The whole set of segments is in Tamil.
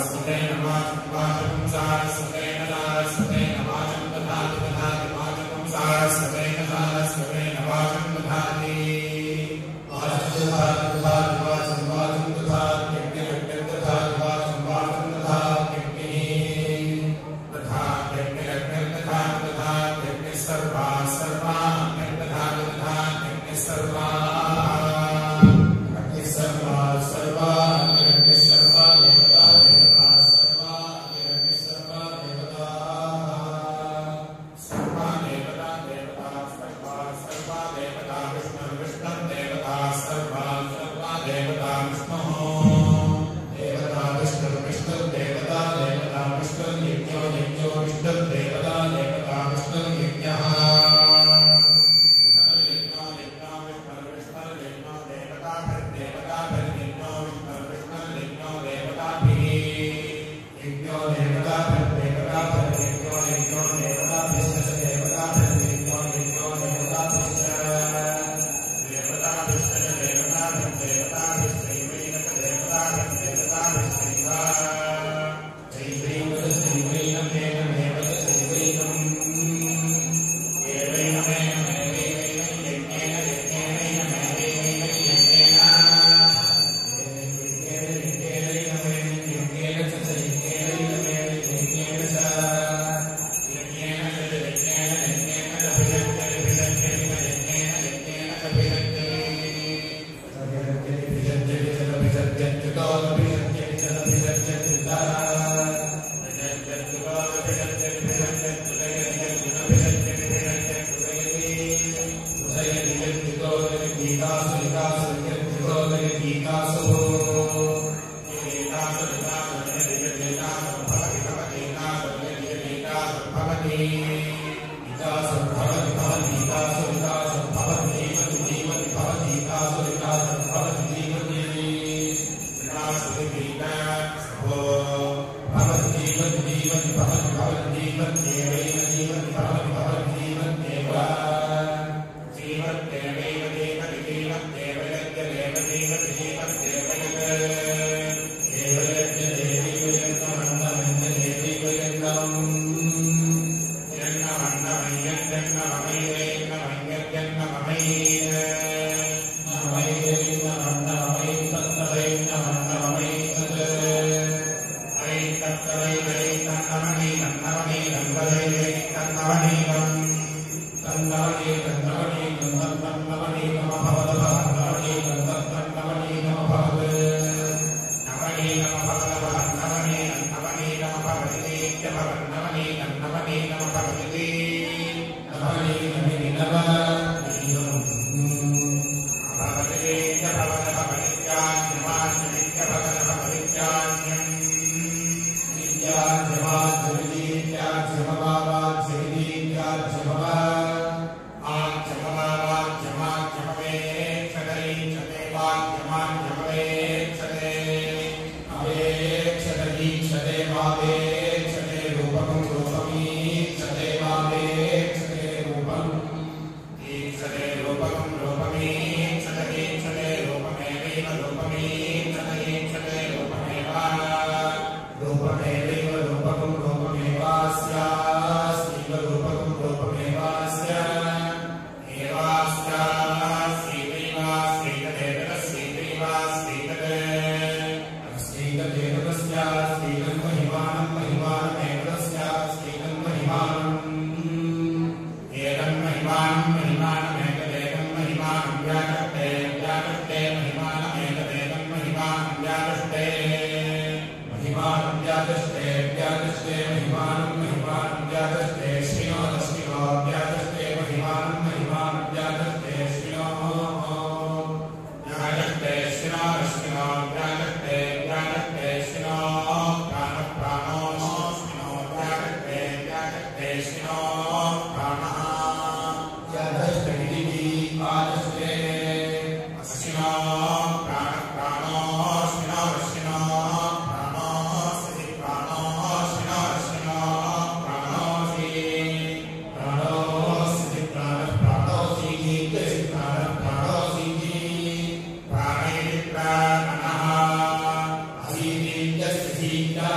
प्राणो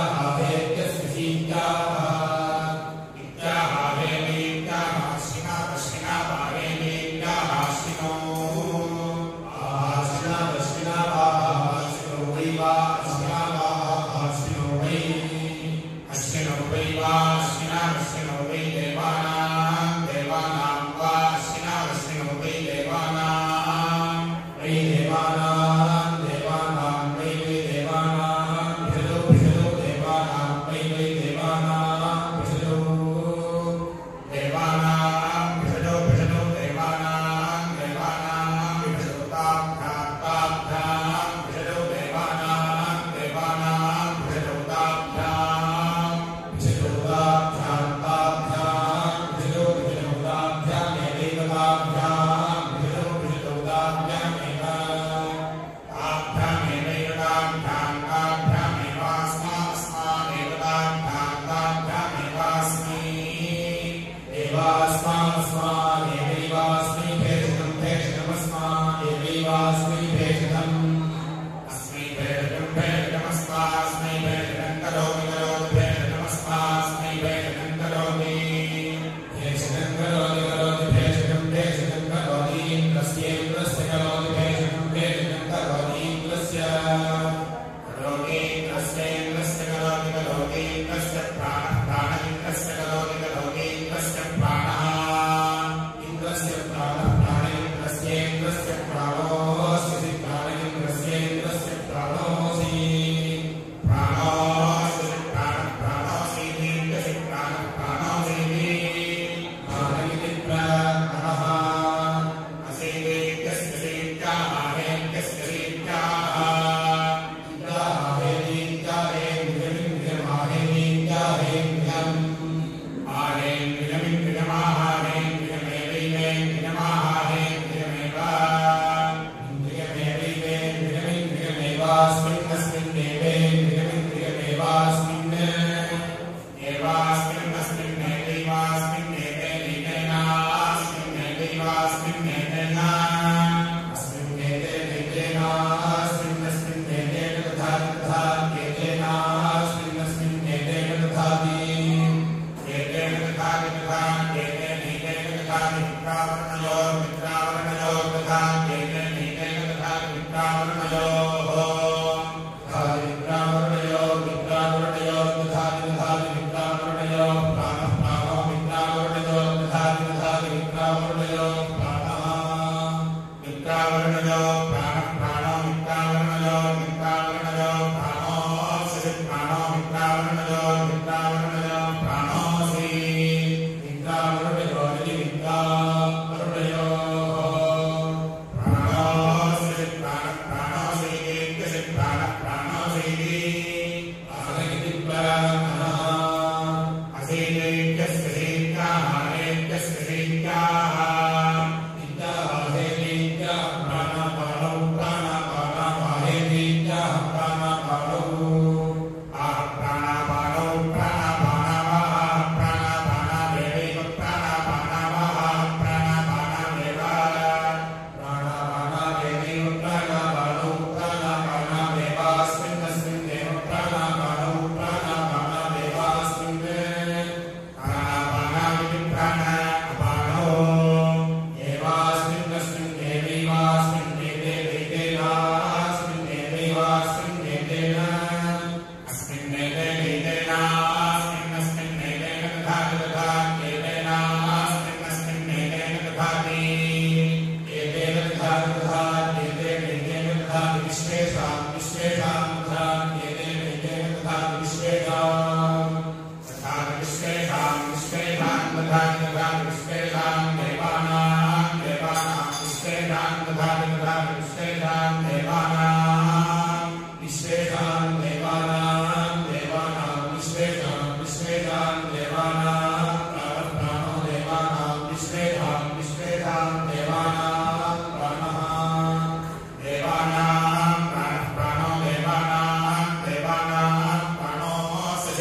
देवानां प्राणः प्राणो देवानां देवानां प्राणोऽस्य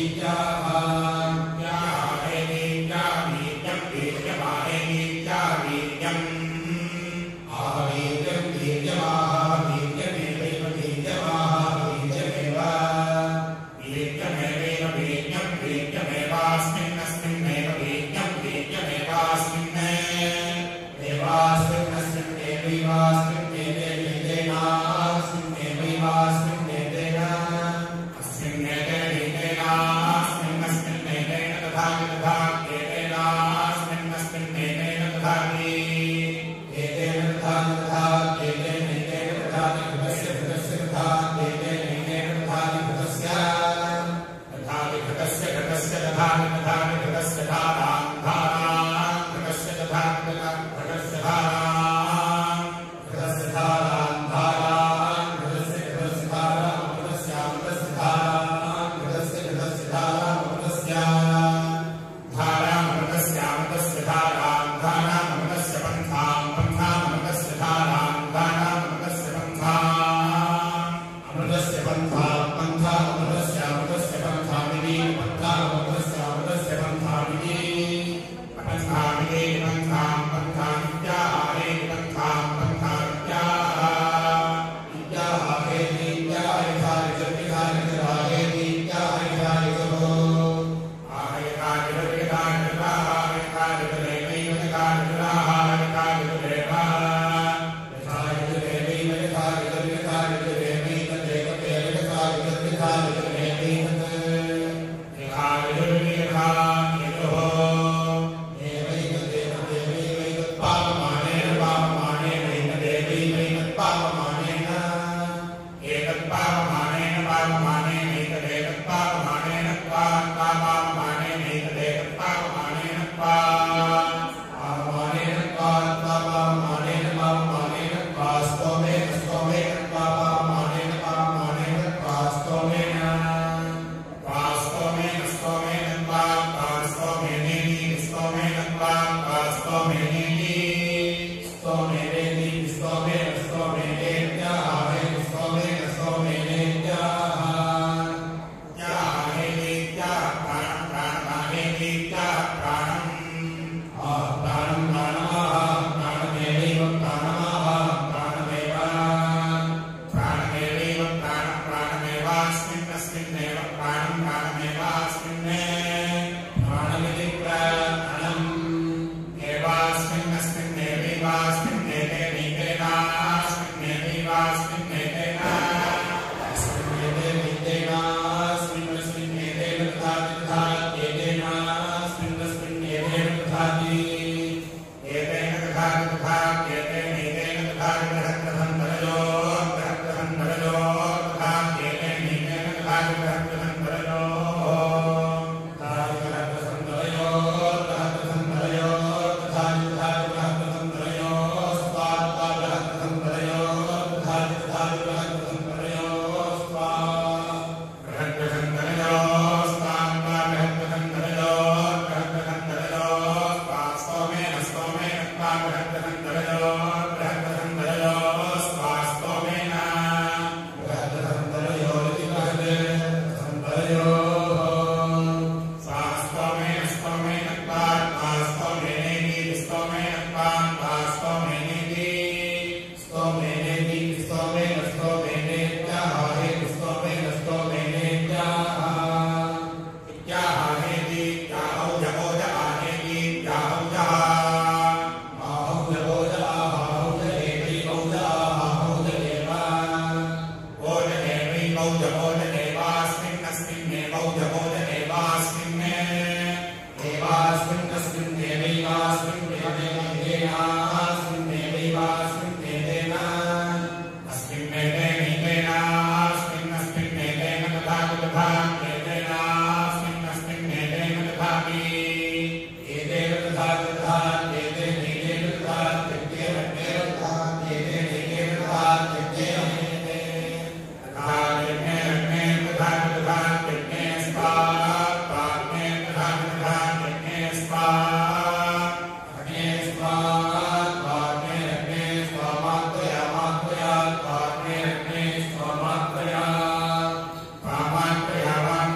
Pamantriyava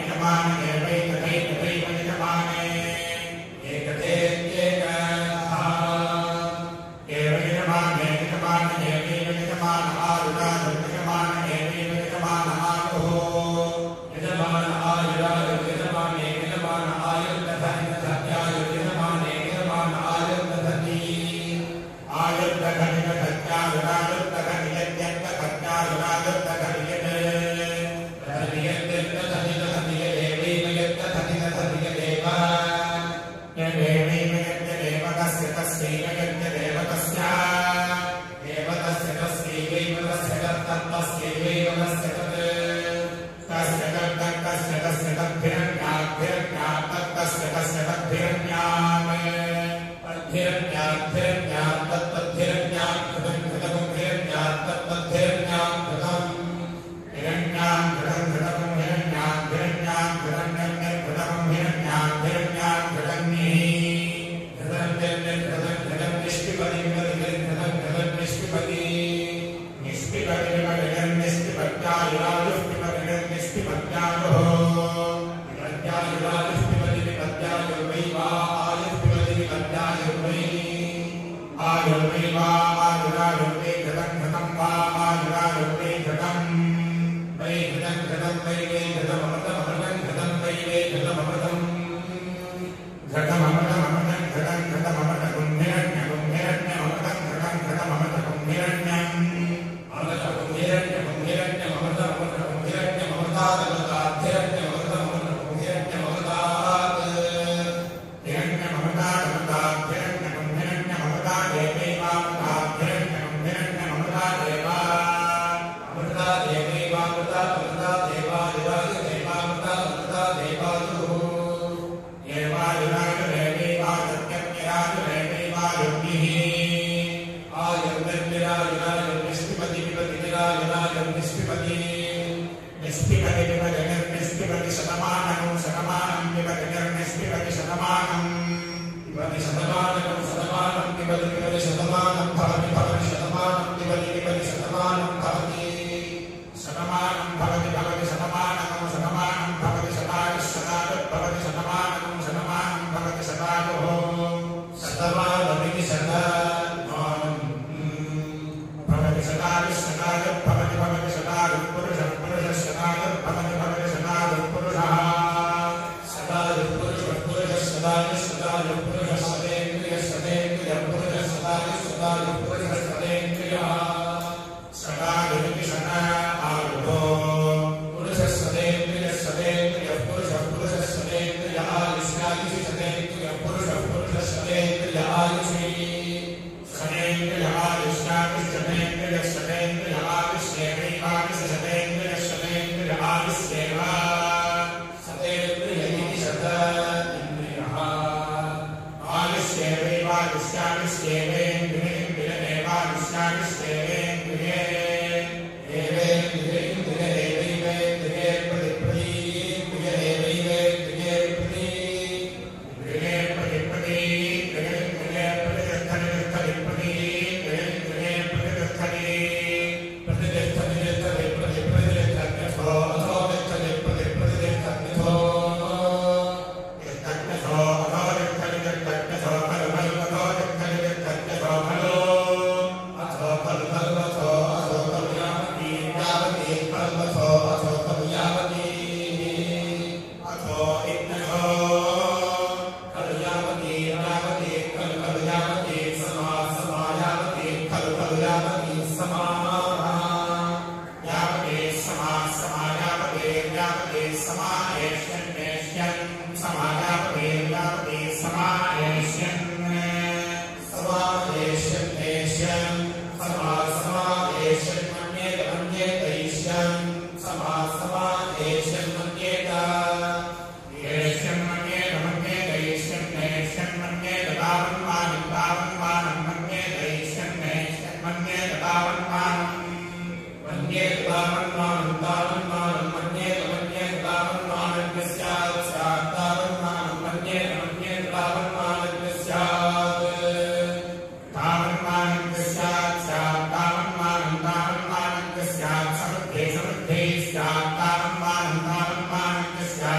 समृद्धे समृद्धे स्यात् तावन्मानं तावन्मानं च स्यात्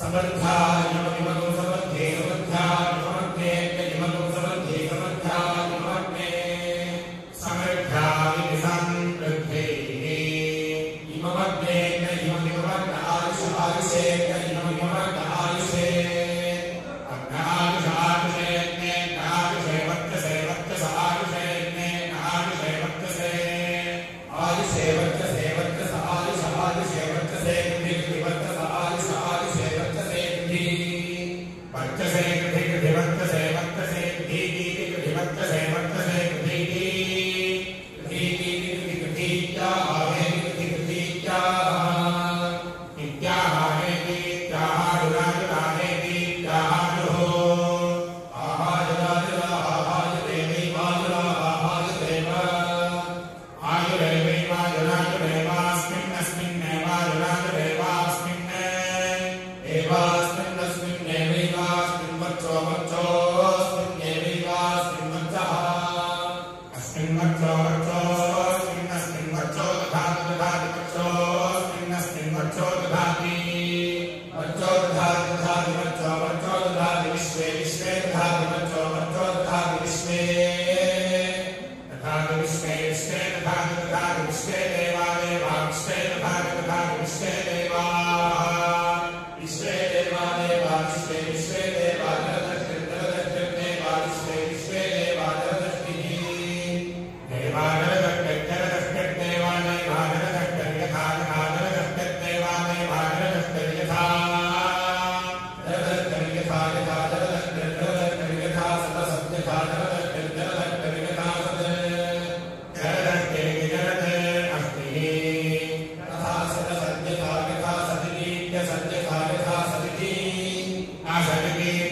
समर्था इममिमगो समर्थे समर्था इममग्ने इमगो समर्थे समर्था इममग्ने समर्था इति संवृद्धेः इममग्ने इममिमग्न आयुष आयुषे इममिमग्न आयुषे अग्न आयुष आयुषे आयुषे वर्तसे वर्तस आयुषे आयुषे वर्तसे आयुषे वर्तसे वर्तस आयुष आयुषे वर्तसे कृति वर्तस आयुष आयुषे वर्तसे कृति वर्तसे कृति कृति वर्तसे वर्तसे कृति कृति कृति वर्तसे वर्तसे कृति कृति कृति कृति क्या आवे कृति कृति क्या नित्याहारेति त्याहारुराजुराहेति त्याहारुः आहाजुराजुरा आहाजुरेवै वाजुरा आहाजुरेव आयुरेवैवाजुराजुरेवास्मिन्नस्मिन्नेवाजुराजुरेवास्मिन् एवास्मिन्नस्मिन्नेवैवास्मिन् वच्चो वच्चोऽस्मिन्नेवैवास्मिन् वच्चः अस्मिन् वच्चो वच्चोऽस्मिन्नस्मिन् वच्चो दधाति दधाति वच्चोऽस्मिन्नस्मिन् वच्चो दधाति वच्चो दधाति दधाति वच्चो वच्चो दधाति विश्वे विश्वे दधाति वच्चो वच्चो दधाति विश्वे तथापि विश्वे विश्वे तथापि तथापि विश्वे देवा देवा विश्वे तथापि तथापि विश्वे देवाः विश्वे देवा देवा विश्वे विश्वे देवा जलदष्टिर्जलदष्टिर्देवा विश्वे विश्वे देवा जलदष्टिः देवा जलदष्टिर्जलदष्टिर्देवा देवा जलदष्टिर्यथा यथा जलदष्टिर्देवा देवा जलदष्टिर्यथा जलदष्टिर्यथा यथा जलदष्टिर्जलदष्टिर्यथा सतसत्यथा जलदष्टिर्जलदष्टिर्यथा सत् जलदष्टे जलदे अस्ति तथा सतसत्यथा यथा सतितीत्य सत्यथा यथा सतिति असतिति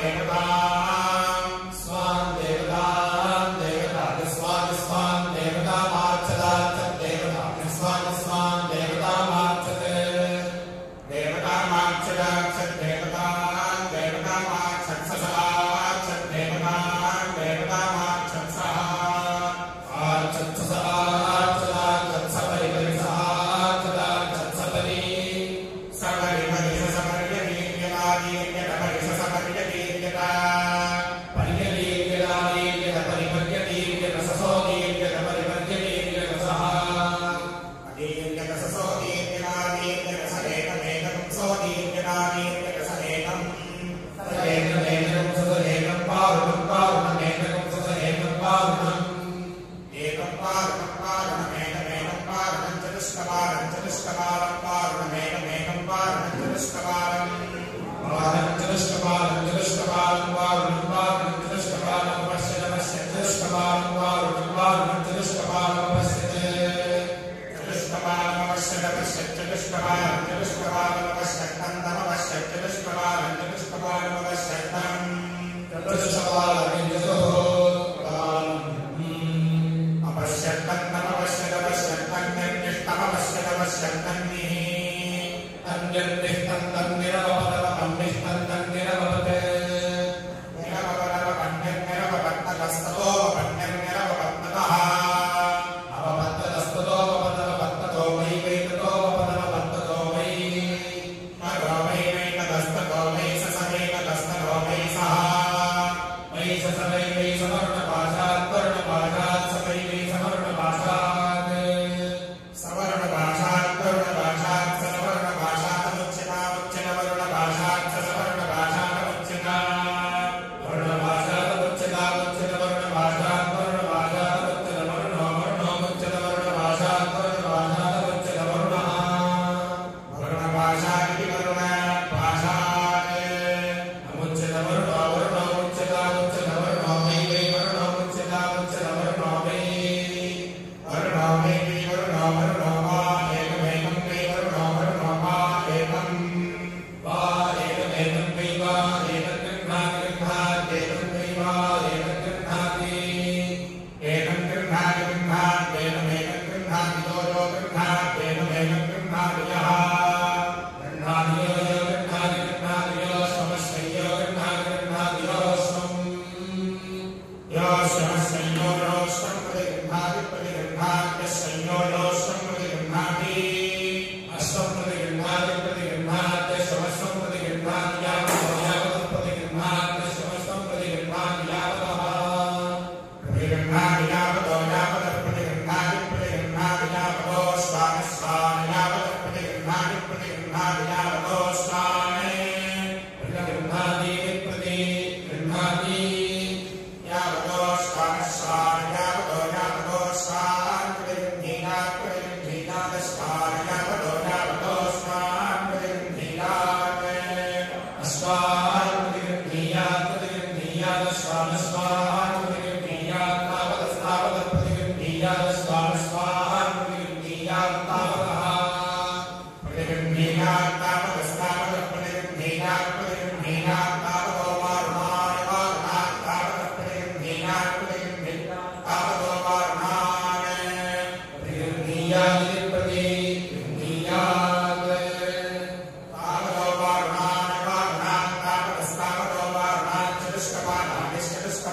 Stop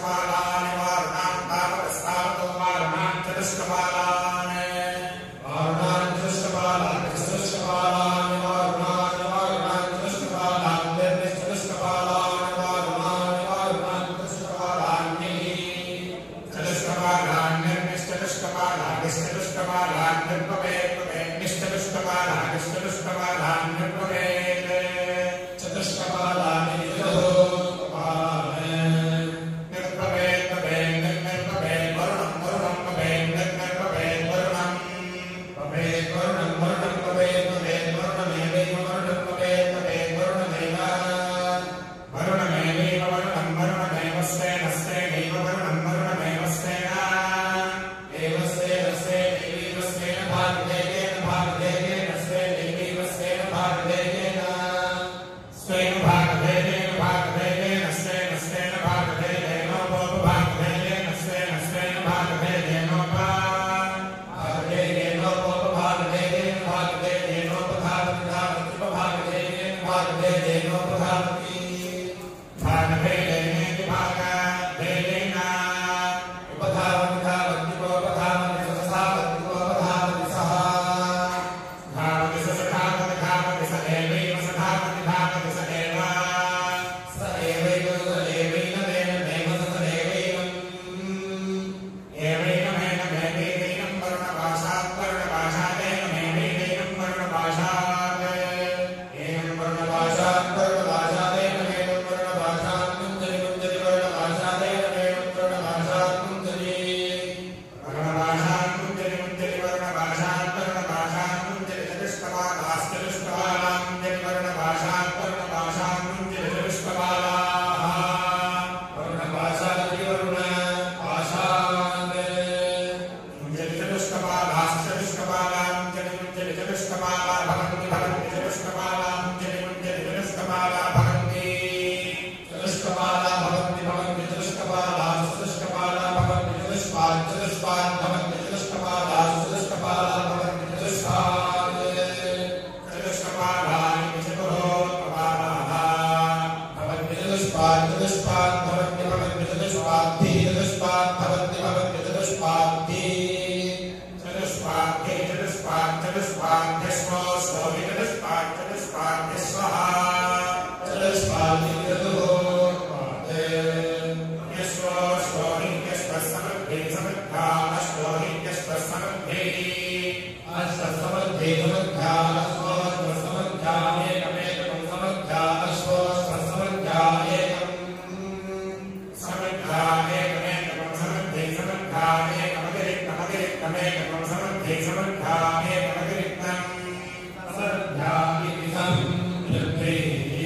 चतुष्पात् चतुष्पात् भवन्ति भवन्ति चतुष्पाद्धि चतुष्पात् भवन्ति भवन्ति चतुष्पाद्धि चतुष्पाद्ये चतुष्पाद् चतुष्पाद्यश्वो स्वहि चतुष्पाद् चतुष्पाद्यश्वः चतुष्पाद्धि क्रतुः यश्वो स्वहि यश्वः समृद्धे समृद्धा अश्वो हि यश्वः समृद्धे अश्वसमर्थे समर्था अश्वस्वसमर्था एकमेकं समर्था अश्वस्वसमर्था एकम् समृद्धा एकमेकं समृद्धे समृद्धा एकमतिरिक्तमतिरिक्तमेकं समृद्धे समृद्धा एकमतिरिक्तम् समर्था इति संवृद्धिः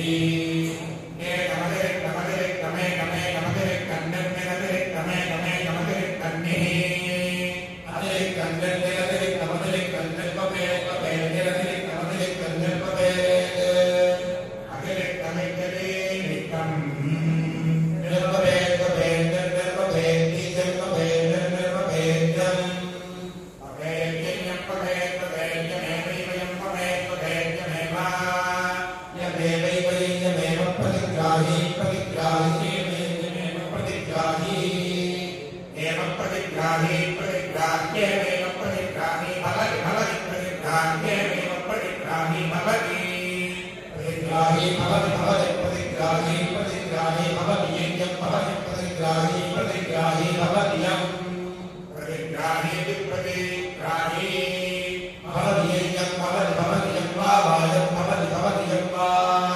प्रतिग्राही प्रतिग्राह्यमेव प्रतिग्राही भवति भवति प्रतिग्राह्यमेव प्रतिग्राही भवति प्रतिग्राही भवति भवति प्रतिग्राही प्रतिग्राही भवति यज्ञं भवति प्रतिग्राही प्रतिग्राही भवति यम् प्रतिग्राही प्रतिग्राही भवति यज्ञं भवति भवति यं वा वायं भवति भवति यं वा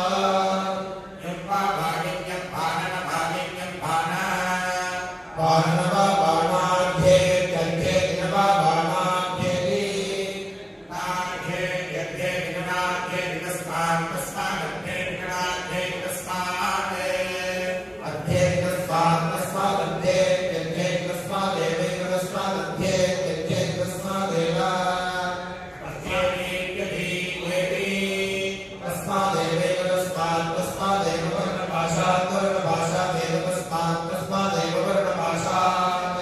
यम्पा भागिन्यं भानन भागिन्यं भाना वाहन वा बाणाढ्ये जघ्ये दिन वा बाणाढ्येति नाघ्ये यद्ये विघ्नाघ्ये विघस्मान् तस्मादघ्ये विघ्नाघ्ये विघस्मान् अध्ये तस्मात् तस्मादध्ये यज्ञे तस्मादेव तस्मादध्ये यज्ञे तस्मादेव तस्मादेव तस्मात् तस्मादेव वर्णभाषात् वर्णभाषादेव तस्मात् तस्मादेव वर्णभाषात्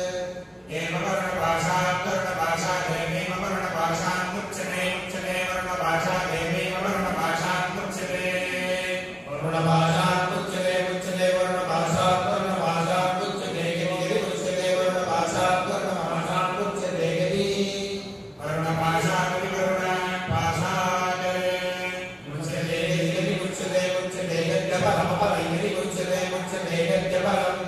वर्णभाषात् उच्यते उच्यते वर्णभाषात् वर्णभाषात् उच्यते यदि यदि उच्यते वर्णभाषात् वर्णभाषात् उच्यते यदि उच्यते यदि यदि उच्यते उच्यते यद्यपरमपरं यदि उच्यते उच्यते यद्यपरम्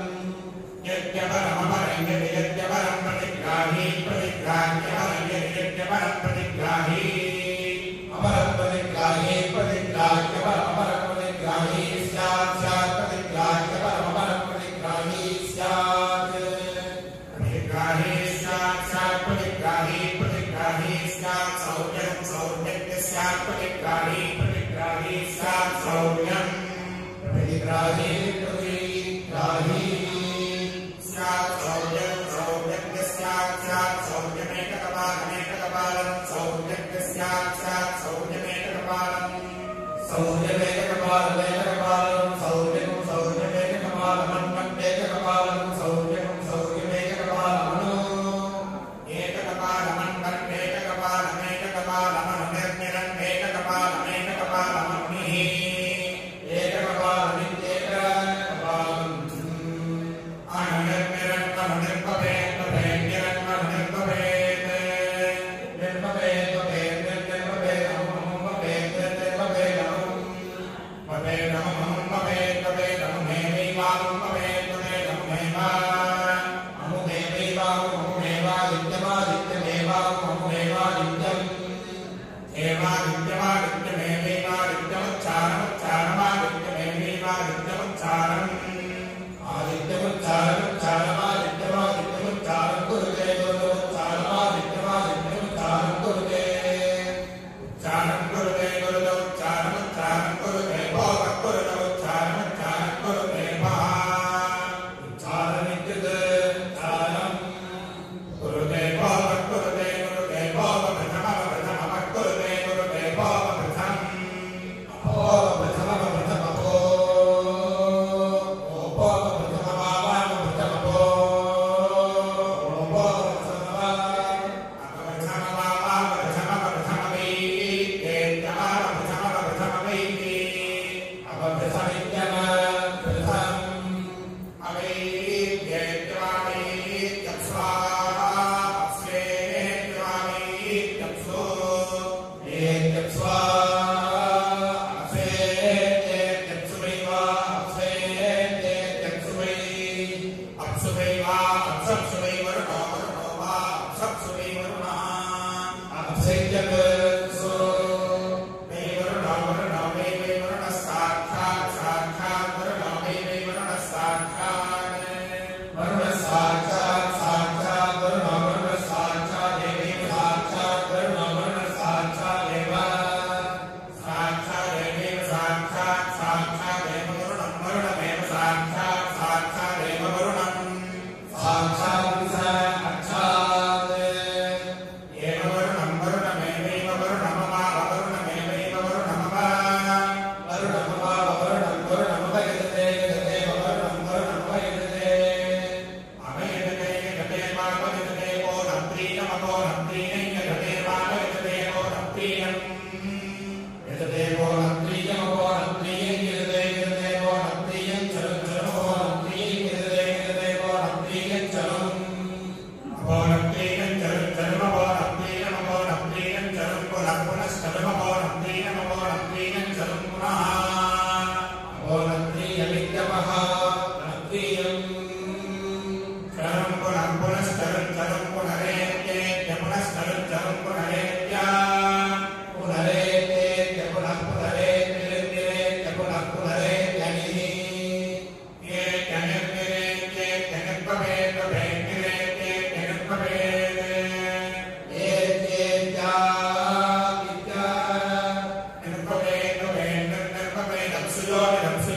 अपरं प्रतिग्राहे प्रतिग्राह्यपरमपरं प्रतिग्राही स्यात् स्यात् प्रतिग्राह्यपरमपरं प्रतिग्राही स्यात् प्रतिग्राही स्यात् स्यात् प्रतिग्राही प्रतिग्राही स्यात् सौर्यं सौर्यज्ञ स्यात् प्रतिग्राही प्रतिग्राही स्यात् सौर्यम् प्रतिग्राही प्रतिग्राही स्यात् सौर्यं सौर्यज्ञ स्यात् स्यात् सौर्यमेककपालमेककपालं सौर्यज्ञ स्यात् स्यात् सौर्यमेककपालम् सौर्यमेककपालमेककपालं सौर्यं सौर्यमेककपालमन्मन्येककपालं सौर्यं सौर्यमेककपालमनु एककपालमन्मन्येककपालमेककपालमेककपालमग्निः एककपालमित्येककपालम् चारणं कुरुते गुरुदौ चारणमुच्चारणं कुरुते भोगः कुरुतौ चारणमुच्चारणं कुरुते कुरुते भोगः कुरुते कुरुते भोगप्रथमः प्रथमः कुरुते कुरुते भोगप्रथम् अपप्रथमवापप्रथमप्रथमवैः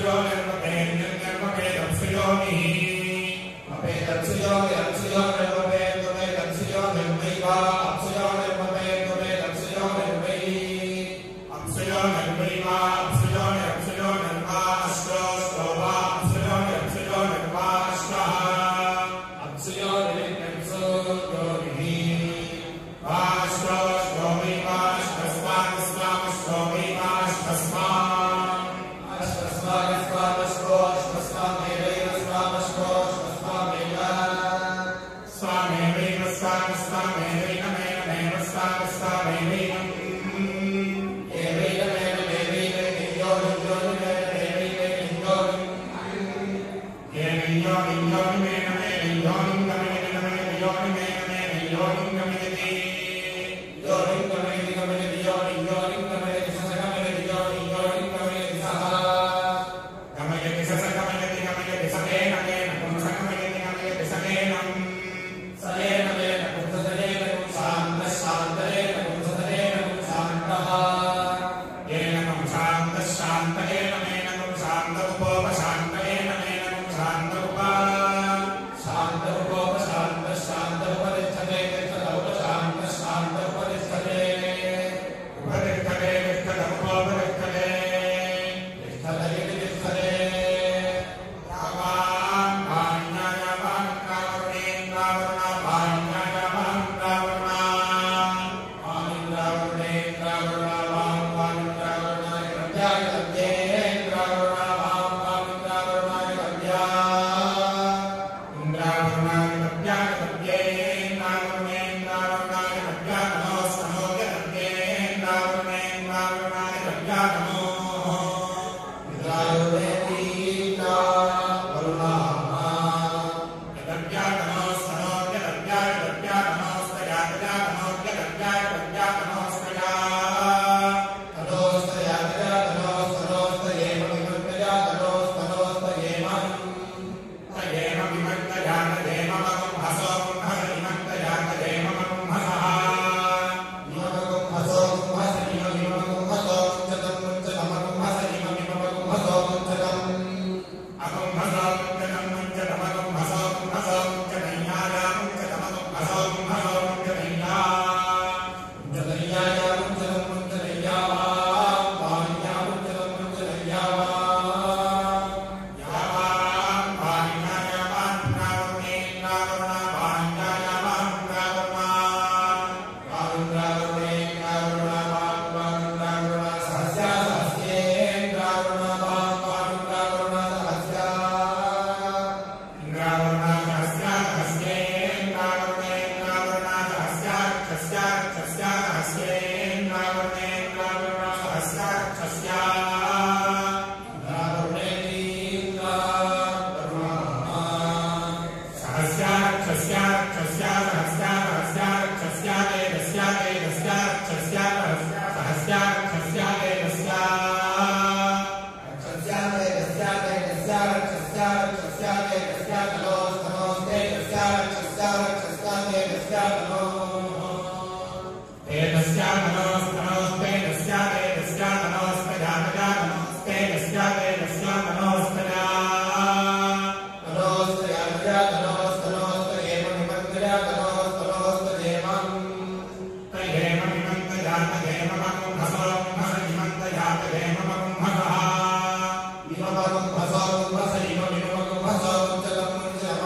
Thank you.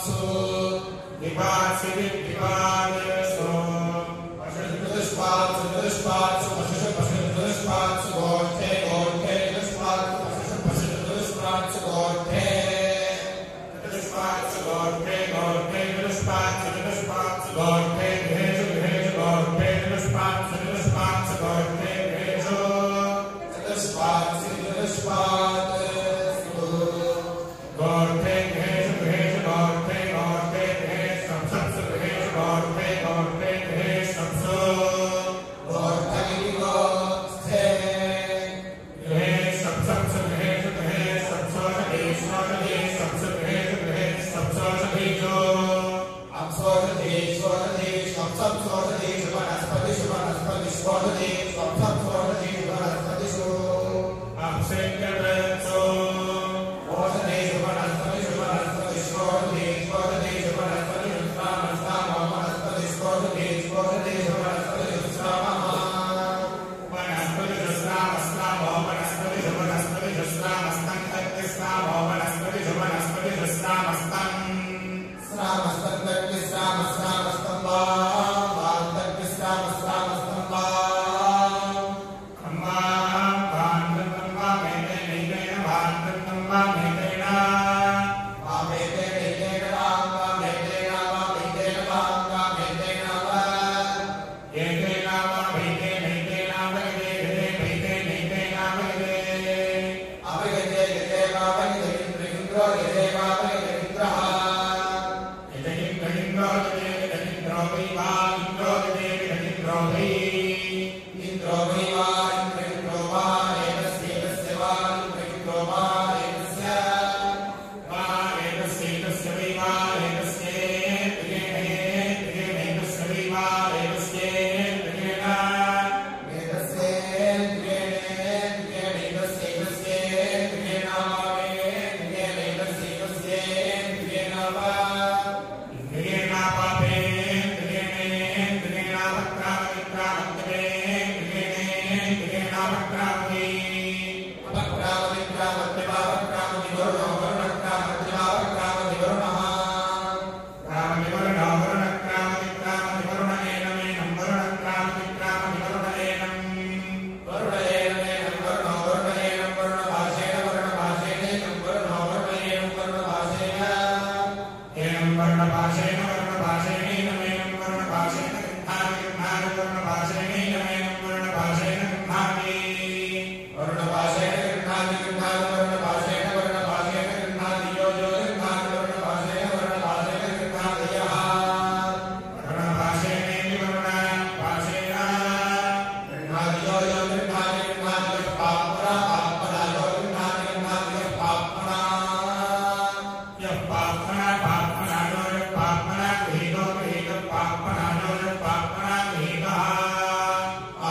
विपात्सि विद्विपादसो चतुष्पात्सु गोर्भे गोर्भे चतुष्पात्सु चतुष्पात्सु गोर्भे गृहेषु गृहेषु गोर्भे चतुष्पात्सु चतुष्पात्सु गोर्भे गृहेषु गोर्भे गृहेषु गृहेषु गोर्भे गोर्भे गृहेषु सप्सप्सु गृहेषु गोर्भे गोर्भे गृहेषु सप्सु गृहेषु सप्सप्सु गृहेषु गृहेषु सप्सोषधीष्वषधीः सप्सु गृहेषु गृहेषु सप्सोषधीषु अप्सेक्यवत्सो वनस्पतिजस्रामस्रामो वनस्पतिषु वनस्पतिजस्रामस्तम् तत्तिस्रामो वनस्पतिषु वनस्पतिजस्रामस्तम् अम्मा भान्तम् वा मेते नैतेन भान्तम् वा मेतेन एतेन वा भैते नैतेन वैते गते भैते नैतेन वैते यजयिं गणिन्द्रो गते गणिन्द्रो वै वा इन्द्रो गते गणिन्द्रो वै वा एतस्यैतस्य वै वा एतस्येत्रियेणेत्रियेणैतस्य वै वा एतस्येत्रियेण इन्द्रियेणा पापे इन्द्रियेणे इन्द्रियेणापक्रामविक्रामत्वे इन्द्रियेणे इन्द्रियेणापक्रामवि क्रामविवरणो वरुणक्रामविक्रामविवरणेनमेनं वरुणक्रामविक्रामविवरणेनम् एनं वर्णभाषेण वर्णभाषेणैनमेनं वर्णभाषेण गृह्णामि गृह्णामि वर्णभाषेणैनमेनं वर्णभाषेण गृह्णामि वर्णभाषेणेति वर्णभाषेण यः पाप्मना पाप्मनादो यः पाप्मना गृहीतो गृहीतः पाप्मनादो यः पाप्मना गृहीतः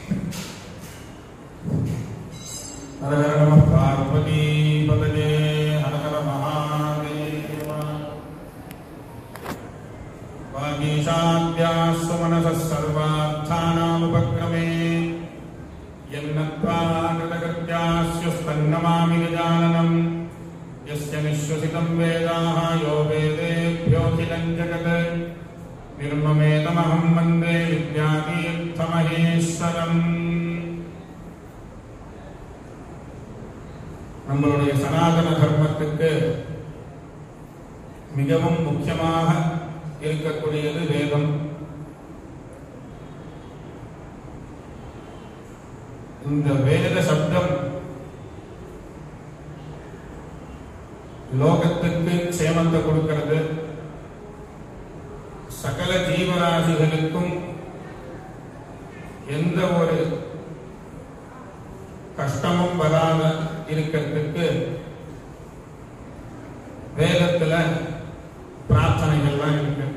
हर हर नमः पार्वती पतये हर हर महादेव वागीशाद्यास्व मनसः सर्वार्थानामुपक्रमे यन्नत्वा कृतकृत्यास्युस्तन्नमामि गजाननम् यस्य निःश्वसितं वेदाः यो वेदेभ्योऽखिलं जगत् निर्ममेतमहं वन्दे विद्यातीर्थमहेश्वरम् நம்மளுடைய சனாதன தர்மத்துக்கு மிகவும் முக்கியமாக இருக்கக்கூடியது வேதம் இந்த வேத சப்தம் லோகத்துக்கு சேமத்தை கொடுக்கிறது சகல ஜீவராசிகளுக்கும் எந்த ஒரு கஷ்டமும் வராம இருக்கிறதுக்கு வேதத்துல பிரார்த்தனைகள்லாம் இருக்கு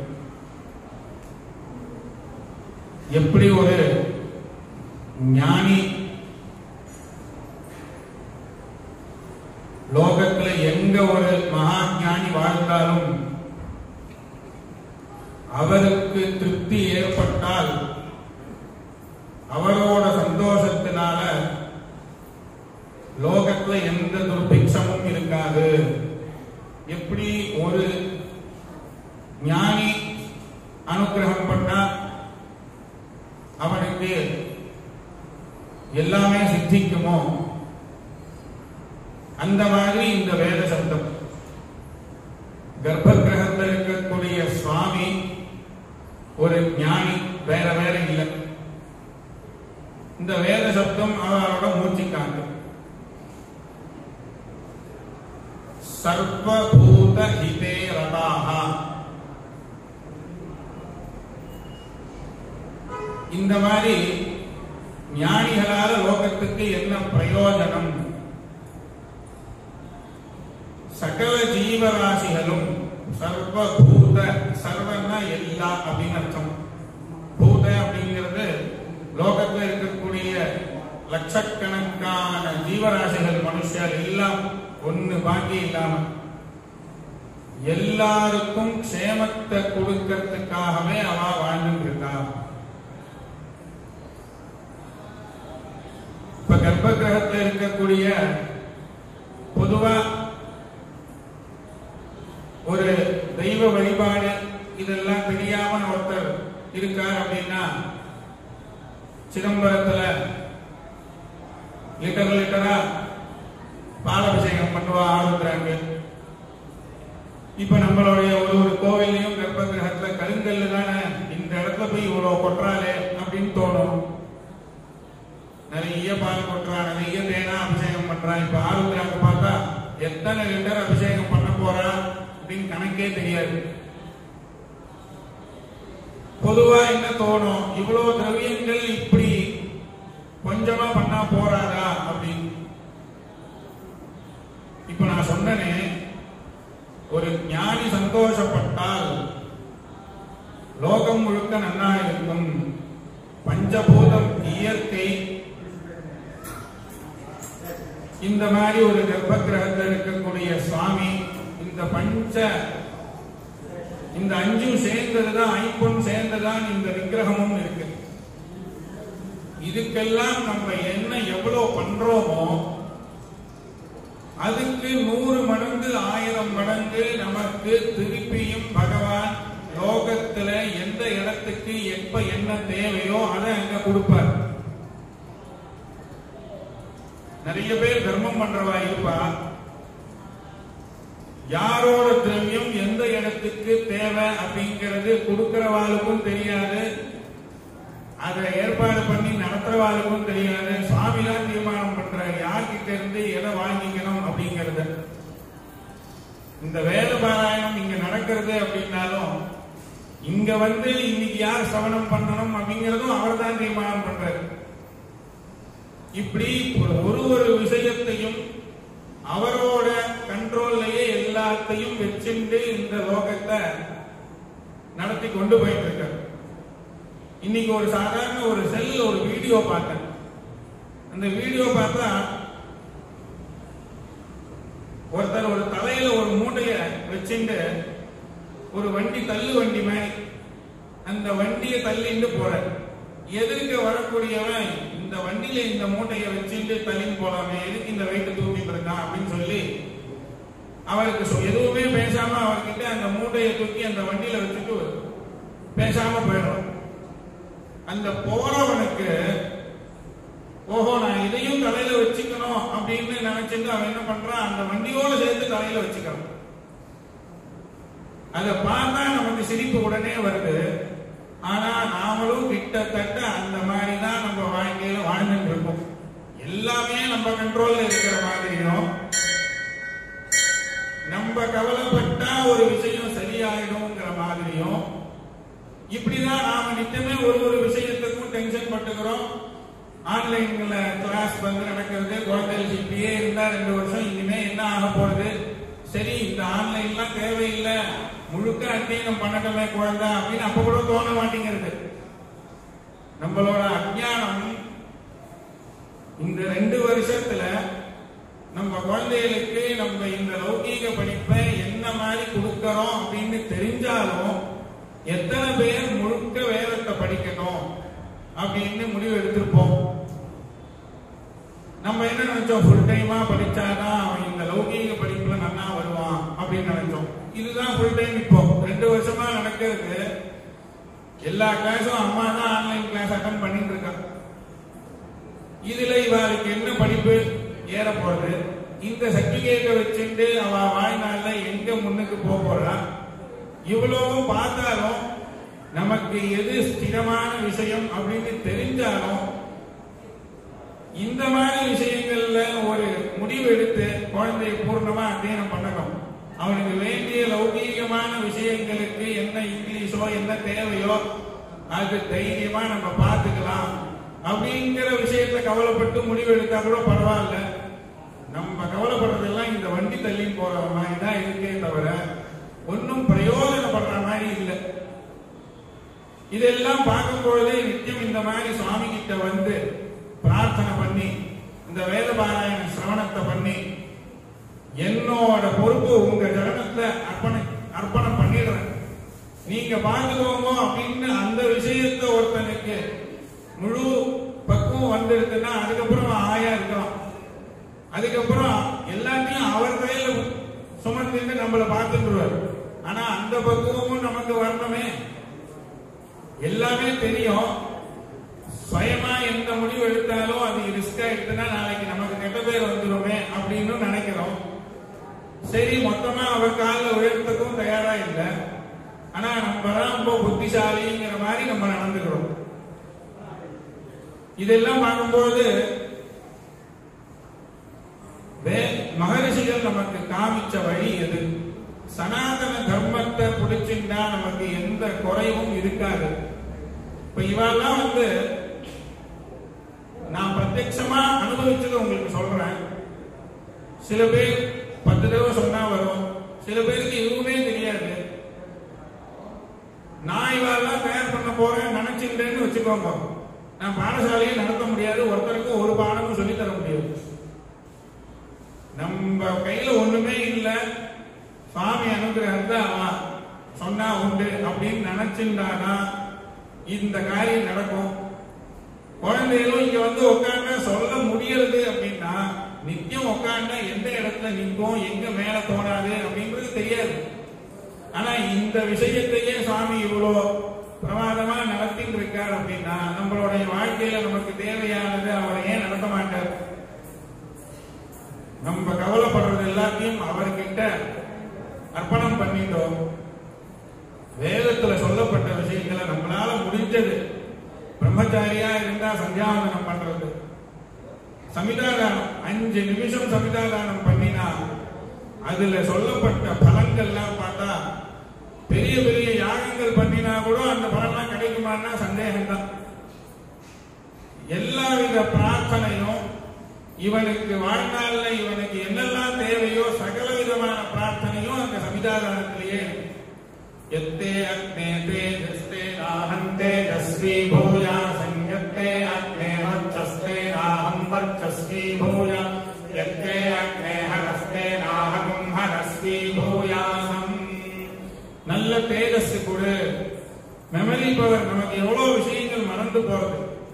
எப்படி ஒரு ஞானி லோகத்துல எங்க ஒரு மகா ஞானி வாழ்ந்தாலும் அவருக்கு திருப்தி ஏற்பட்டால் அவரோட சந்தோஷத்தினால லோகத்துல எந்த துர்பிக்ஷமும் இருக்காது எப்படி ஒரு ஞானி அனுகிரகம் பண்ணா அவனுக்கு எல்லாமே சித்திக்குமோ அந்த மாதிரி இந்த வேத சப்தம் கர்ப்ப கிரகத்தில் இருக்கக்கூடிய சுவாமி ஒரு ஞானி வேற வேற இல்லை இந்த வேத சப்தம் அவரோட மூச்சு காட்டும் சர்வபூத ஹிதே ரதாக இந்த மாதிரி ஞானிகளால லோகத்துக்கு என்ன பிரயோஜனம் சகல ஜீவராசிகளும் சர்வபூத சர்வன்னா எல்லா அப்படின்னு அர்த்தம் பூத அப்படிங்கிறது லோகத்துல இருக்கக்கூடிய லட்சக்கணக்கான ஜீவராசிகள் மனுஷர் எல்லாம் ஒண்ணு பாக்கி இல்லாம எல்லாருக்கும் க்ஷேமத்தை கொடுக்கறதுக்காகவே அவ வாழ்ந்துட்டு இருக்கா இப்ப கர்ப்ப கிரகத்துல இருக்கக்கூடிய பொதுவா ஒரு தெய்வ வழிபாடு இதெல்லாம் தெரியாம ஒருத்தர் இருக்கார் அப்படின்னா சிதம்பரத்துல லிட்டர் லிட்டரா பாலாபிஷேகம் பண்ணுவா ஆரம்பிக்கிறாங்க இப்ப நம்மளுடைய ஒரு ஒரு கோவிலையும் கர்ப்ப கிரகத்துல கருங்கல்லு தானே இந்த இடத்துல போய் இவ்வளவு கொட்டுறாளே அப்படின்னு தோணும் நிறைய பால் கொட்டுறா நிறைய தேனா அபிஷேகம் பண்றா இப்ப ஆரம்பிக்கிறாங்க பார்த்தா எத்தனை லிட்டர் அபிஷேகம் பண்ண போறா அப்படின்னு கணக்கே தெரியாது பொதுவா என்ன தோணும் இவ்வளவு திரவியங்கள் இப்படி கொஞ்சமா பண்ணா போறாதா அப்படின்னு இப்ப நான் சொன்னனே ஒரு ஞானி சந்தோஷப்பட்டால் லோகம் முழுக்க நன்னா இருக்கும் பஞ்சபூதம் இயற்கை இந்த மாதிரி ஒரு கர்ப்ப கிரகத்தில் இருக்கக்கூடிய சுவாமி இந்த பஞ்ச இந்த அஞ்சும் சேர்ந்ததுதான் ஐம்பொன் சேர்ந்ததான் இந்த விக்கிரகமும் இருக்கு இதுக்கெல்லாம் நம்ம என்ன எவ்வளவு பண்றோமோ அதுக்கு நூறு மடங்கு ஆயிரம் மடங்கு நமக்கு திருப்பியும் பகவான் லோகத்துல எந்த இடத்துக்கு எப்ப என்ன தேவையோ அதை அங்க கொடுப்பார் நிறைய பேர் தர்மம் பண்றவா இருப்பா யாரோட திரவியம் எந்த இடத்துக்கு தேவை அப்படிங்கிறது கொடுக்கிறவாளுக்கும் தெரியாது அதை ஏற்பாடு பண்ணி நடத்துறவாளுக்கும் தெரியாது சுவாமி தான் தீர்மானம் பண்றாரு யார்கிட்ட இருந்து எதை வாங்கிக்கணும் அப்படிங்கறது இந்த வேத பாராயணம் இங்க நடக்கிறது அப்படின்னாலும் இங்க வந்து இன்னைக்கு யார் சவனம் பண்ணணும் அப்படிங்கறதும் அவர் தான் தீர்மானம் பண்றாரு இப்படி ஒரு ஒரு ஒரு விஷயத்தையும் அவரோட கண்ட்ரோல்லையே எல்லாத்தையும் வச்சுட்டு இந்த லோகத்தை நடத்தி கொண்டு போயிட்டு இருக்காரு இன்னைக்கு ஒரு சாதாரண ஒரு செல்ல ஒரு வீடியோ பார்த்தேன் அந்த வீடியோ பார்த்தா ஒருத்தர் ஒரு தலையில ஒரு மூட்டைய வச்சுட்டு ஒரு வண்டி தள்ளு வண்டி மாதிரி அந்த வண்டியை தள்ளிட்டு போற எதிர்க்க வரக்கூடியவன் இந்த வண்டியில இந்த மூட்டையை வச்சுட்டு தள்ளின்னு போலாமே எதுக்கு இந்த வெயிட் தூக்கிட்டு இருக்கான் அப்படின்னு சொல்லி அவருக்கு சொ- எதுவுமே பேசாம அவர்கிட்ட அந்த மூட்டையை தூக்கி அந்த வண்டியில வச்சுட்டு பேசாம போயிடும் அந்த போறவனுக்கு ஓஹோ நான் இதையும் தலையில வச்சுக்கணும் அப்படின்னு நினைச்சிட்டு அவன் என்ன பண்றான் அந்த வண்டியோட சேர்த்து தலையில வச்சுக்கிறான் அதை பார்த்தா நமக்கு சிரிப்பு உடனே வருது ஆனா நாமளும் கிட்டத்தட்ட அந்த மாதிரி தான் நம்ம வாழ்க்கையில வாழ்ந்துட்டு இருக்கோம் எல்லாமே நம்ம கண்ட்ரோல்ல இருக்கிற மாதிரியும் நம்ம கவலைப்பட்டா ஒரு விஷயம் சரியாயிடும்ங்கிற மாதிரியும் இப்படிதான் நாம நித்தமே ஒரு ஒரு விஷயத்துக்கும் டென்ஷன் பட்டுக்கிறோம் ஆன்லைன்ல கிளாஸ் வந்து நடக்கிறது குழந்தைகள் இப்படியே இருந்தா ரெண்டு வருஷம் இனிமே என்ன ஆக போறது சரி இந்த ஆன்லைன்லாம் தேவையில்லை முழுக்க அத்தியனம் பண்ணட்டமே குழந்தை அப்படின்னு அப்ப கூட தோண மாட்டேங்கிறது நம்மளோட அஜ்ஞானம் இந்த ரெண்டு வருஷத்துல நம்ம குழந்தைகளுக்கு நம்ம இந்த லௌகீக படிப்பை என்ன மாதிரி கொடுக்கறோம் அப்படின்னு தெரிஞ்சாலும் எத்தனை பேர் முழுக்க வேதத்தை படிக்கணும் அப்படின்னு முடிவு எடுத்திருப்போம் நம்ம என்ன நினைச்சோம் ஃபுல் டைமா படிச்சாதான் அவன் இந்த லௌகீக படிப்புல நல்லா வருவான் அப்படின்னு நினைச்சோம் இதுதான் ஃபுல் டைம் இப்போ ரெண்டு வருஷமா நடக்கிறது எல்லா கிளாஸும் அம்மா தான் ஆன்லைன் கிளாஸ் அட்டன் பண்ணிட்டு இருக்கான் இதுல இவளுக்கு என்ன படிப்பு ஏற போறது இந்த சர்டிபிகேட்டை வச்சுட்டு அவ வாழ்நாள்ல எங்க முன்னுக்கு போக போறா இவ்வளவும் பார்த்தாலும் நமக்கு எது ஸ்திரமான விஷயம் அப்படின்னு தெரிஞ்சாலும் இந்த மாதிரி விஷயங்கள்ல ஒரு முடிவு எடுத்து குழந்தையை பூர்ணமா அத்தியனம் பண்ணணும் அவனுக்கு வேண்டிய லௌகீகமான விஷயங்களுக்கு என்ன இங்கிலீஷோ என்ன தேவையோ அது தைரியமா நம்ம பார்த்துக்கலாம் அப்படிங்கிற விஷயத்துல கவலைப்பட்டு முடிவு எடுத்தா கூட பரவாயில்ல நம்ம கவலைப்படுறதெல்லாம் இந்த வண்டி தள்ளி போற மாதிரி தான் இருக்கே தவிர ஒன்றும் பிரயோஜனப்படுற மாதிரி இல்லை இதெல்லாம் பார்க்கும்பொழுது நித்தியம் இந்த மாதிரி சுவாமி கிட்ட வந்து பிரார்த்தனை பண்ணி இந்த வேத பாராயண சிரவணத்தை பண்ணி என்னோட பொறுப்பு உங்க சரணத்தை அர்ப்பண அர்ப்பணம் பண்ணிடுறேன் நீங்க பார்த்துக்கோங்க அப்படின்னு அந்த விஷயத்த ஒருத்தனுக்கு முழு பக்குவம் வந்துடுதுன்னா அதுக்கப்புறம் அவன் ஆயா இருக்கலாம் அதுக்கப்புறம் எல்லாத்தையும் அவர் கையில சுமந்துட்டு நம்மள பார்த்துட்டுருவார் ஆனா அந்த பக்குவமும் நமக்கு வரணுமே எல்லாமே தெரியும் சுயமா எந்த முடிவு எடுத்தாலும் அது ரிஸ்கா எடுத்தனா நாளைக்கு நமக்கு கெட்ட பேர் வந்துருமே அப்படின்னு நினைக்கிறோம் சரி மொத்தமா அவர் காலில் உயர்த்தக்கும் தயாரா இல்லை ஆனா நம்ம தான் ரொம்ப புத்திசாலிங்கிற மாதிரி நம்ம நடந்துக்கிறோம் இதெல்லாம் பார்க்கும்போது வே- மகரிஷிகள் நமக்கு காமிச்ச வழி எது சனாதன தர்மத்தை பிடிச்சிருந்தா நமக்கு எந்த குறைவும் இருக்காது இப்ப இவெல்லாம் வந்து நான் பிரத்யட்சமா அனுபவிச்சதை உங்களுக்கு சொல்றேன் சில பேர் பத்து தடவை சொன்னா வரும் சில பேருக்கு எதுவுமே தெரியாது நான் இவெல்லாம் தயார் பண்ண போறேன் நினைச்சுட்டேன்னு வச்சுக்கோங்க நான் பாடசாலையை நடத்த முடியாது ஒருத்தருக்கு ஒரு பாடமும் சொல்லித் தர முடியாது நம்ம கையில ஒண்ணுமே இல்ல சுவாமி அனுகிரகத்தை அவன் சொன்னா உண்டு அப்படின்னு நினைச்சிருந்தானா இந்த காரியம் நடக்கும் குழந்தைகளும் இங்க வந்து உட்கார்ந்தா சொல்ல முடியறது அப்படின்னா நித்தியம் உட்கார்ந்தா எந்த இடத்துல நிற்கும் எங்க மேல தோணாது அப்படின்றது தெரியாது ஆனா இந்த விஷயத்தையே சுவாமி இவ்வளோ பிரமாதமா நடத்திட்டு இருக்கார் அப்படின்னா நம்மளுடைய வாழ்க்கையில நமக்கு தேவையானது அவரை ஏன் நடத்த மாட்டார் நம்ம கவலைப்படுறது எல்லாத்தையும் அவர்கிட்ட அர்ப்பணம் பண்ணிட்டோம் வேதத்துல சொல்லப்பட்ட விஷயங்களை நம்மளால முடிஞ்சது பிரம்மச்சாரியா இருந்தா சந்தியாவந்தனம் பண்றது சமிதாதானம் அஞ்சு நிமிஷம் சமிதாதானம் பண்ணினா அதுல சொல்லப்பட்ட பலன்கள்லாம் பார்த்தா பெரிய பெரிய யாகங்கள் பண்ணினா கூட அந்த பலன்லாம் கிடைக்குமான்னா சந்தேகம்தான் எல்லாவித பிரார்த்தனையும் இவனுக்கு வாழ்நாள்ல இவனுக்கு என்னெல்லாம் தேவையோ சகல விதமான பிரார்த்தனையும் அந்த சமிதாதானத்திலேயே இருக்கு. यत्ते अग्ने तेजस्ते नाहं तेजस्वी भूया संयत्ते अग्ने वर्चस्ते नाहं वर्चस्वी भूया यत्ते अग्ने हरस्ते नाहं हरस्वी भूयाहम् நல்ல தேஜஸ் கொடு மெமரி பவர் நமக்கு எவ்வளவு விஷயங்கள் மறந்து போறது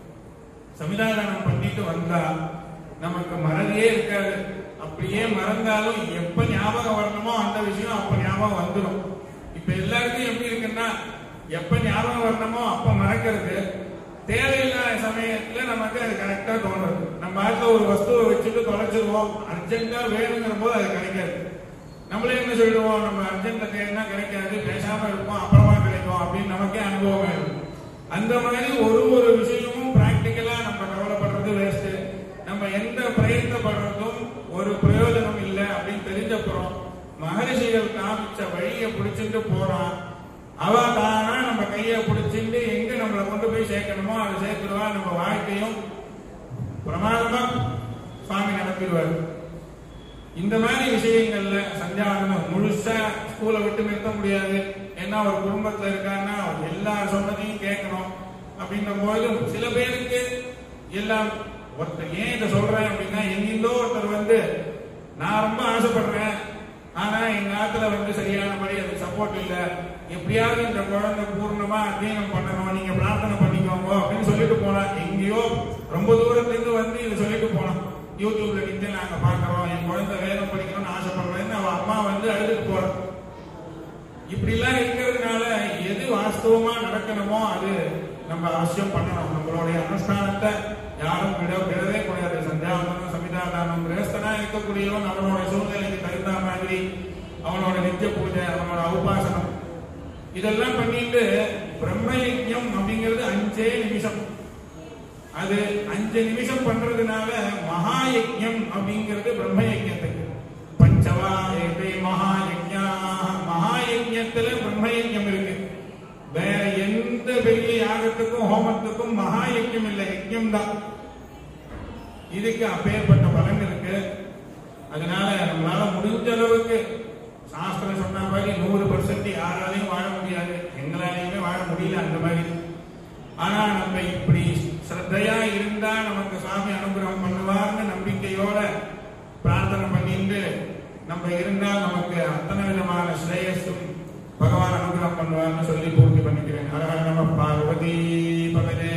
சமிதானம் பண்ணிட்டு வந்தா நமக்கு மறதியே இருக்காது அப்படியே மறந்தாலும் எப்ப ஞாபகம் வரணுமோ அந்த விஷயம் அப்ப ஞாபகம் வந்துடும் இப்ப எல்லாருக்கும் எப்படி இருக்குன்னா எப்ப ஞாபகம் வரணுமோ அப்ப மறக்கிறது தேவையில்லாத சமயத்துல நமக்கு அது கரெக்டா தோணுது நம்ம ஆத்துல ஒரு வஸ்துவை வச்சுட்டு தொலைச்சிருவோம் அர்ஜென்ட்டா வேணுங்கிற போது அது கிடைக்காது நம்மளே என்ன சொல்லிடுவோம் நம்ம அர்ஜென்ட்ல தேடினா கிடைக்காது பேசாம இருப்போம் அப்புறமா கிடைக்கும் அப்படின்னு நமக்கே அனுபவம் இருக்கும் அந்த மாதிரி ஒரு ஒரு விஷயமும் பிராக்டிக்கலா நம்ம கவலைப்படுறது வேஸ்ட் நம்ம எந்த பிரயத்தப்படுறதும் ஒரு பிரயோஜனம் இல்லை அப்படின்னு தெரிஞ்சப்புறம் மகரிஷிகள் காமிச்ச வழியை பிடிச்சிட்டு போறான் அவ தானா நம்ம கையை பிடிச்சிட்டு எங்க நம்மளை கொண்டு போய் சேர்க்கணுமோ அதை சேர்த்துருவா நம்ம வாழ்க்கையும் பிரமாதமா சுவாமி நடத்திடுவார் இந்த மாதிரி விஷயங்கள்ல சந்தியாவந்தனம் முழுசா ஸ்கூலை விட்டு நிறுத்த முடியாது ஏன்னா ஒரு குடும்பத்துல இருக்காங்கன்னா அவர் எல்லார் சொன்னதையும் கேட்கணும் அப்படின்ற போது சில பேருக்கு எல்லாம் ஒருத்தர் ஏன் இதை சொல்றேன் அப்படின்னா எங்கிருந்தோ ஒருத்தர் வந்து நான் ரொம்ப ஆசைப்படுறேன் ஆனா எங்க ஆத்துல வந்து சரியானபடி அதுக்கு சப்போர்ட் இல்ல எப்படியாவது இந்த குழந்தை பூர்ணமா அத்தியனம் பண்ணணும் நீங்க பிரார்த்தனை பண்ணிக்கோங்க அப்படின்னு சொல்லிட்டு போனா எங்கேயோ ரொம்ப தூரத்துல இருந்து வந்து இதை சொல்லிட்டு போனோம் யூடியூப்ல நின்று நாங்க பாக்குறோம் என் குழந்தை வேதம் படிக்கணும்னு ஆசைப்படுறேன்னு அவ அம்மா வந்து அழுதுட்டு போறோம் இப்படி எல்லாம் இருக்கிறதுனால எது வாஸ்தவமா நடக்கணுமோ அது நம்ம அவசியம் பண்ணணும் நம்மளுடைய அனுஷ்டானத்தை யாரும் விட விடவே கூடாது சந்தியாவந்தனம் சமிதாதானம் கிரகஸ்தனா இருக்கக்கூடியவன் அவனோட சூழ்நிலைக்கு தகுந்த மாதிரி அவனோட நித்திய பூஜை அவனோட உபாசனம் இதெல்லாம் பண்ணிட்டு பிரம்ம யஜ்ஞம் அப்படிங்கிறது அஞ்சே நிமிஷம் அது அஞ்சு நிமிஷம் பண்றதுனால மகா யஜ்ஞம் அப்படிங்கிறது பிரம்ம யஜ்ஞத்துக்கு பஞ்சவா ஏதே மகா யஜ்ஞா மகா யஜ்ஞத்துல பிரம்ம யஜ்ஞம் இருக்கு வேற எந்த பெரிய யாகத்துக்கும் ஹோமத்துக்கும் மகா யஜ்ஞம் இல்லை யஜ்ஞம் தான் இதுக்கு அப்பேற்பட்ட பலன் இருக்கு அதனால நம்மளால முடிஞ்ச அளவுக்கு சாஸ்திரம் சொன்ன மாதிரி நூறு பர்சன்ட் யாராலையும் வாழ முடியாது எங்களாலையுமே வாழ முடியல அந்த மாதிரி ஆனா நம்ம இப்படி ஸ்ரத்தையா இருந்தா நமக்கு சுவாமி அனுகிரகம் பண்ணுவார்னு நம்பிக்கையோட பிரார்த்தனை பண்ணிட்டு நம்ம இருந்தால் நமக்கு அத்தனை விதமான ஸ்ரேயஸும் பகவான் அனுகிரகம் பண்ணுவார்னு சொல்லி பூர்த்தி பண்ணிக்கிறேன் ஹர ஹர நம பார்வதி பகதே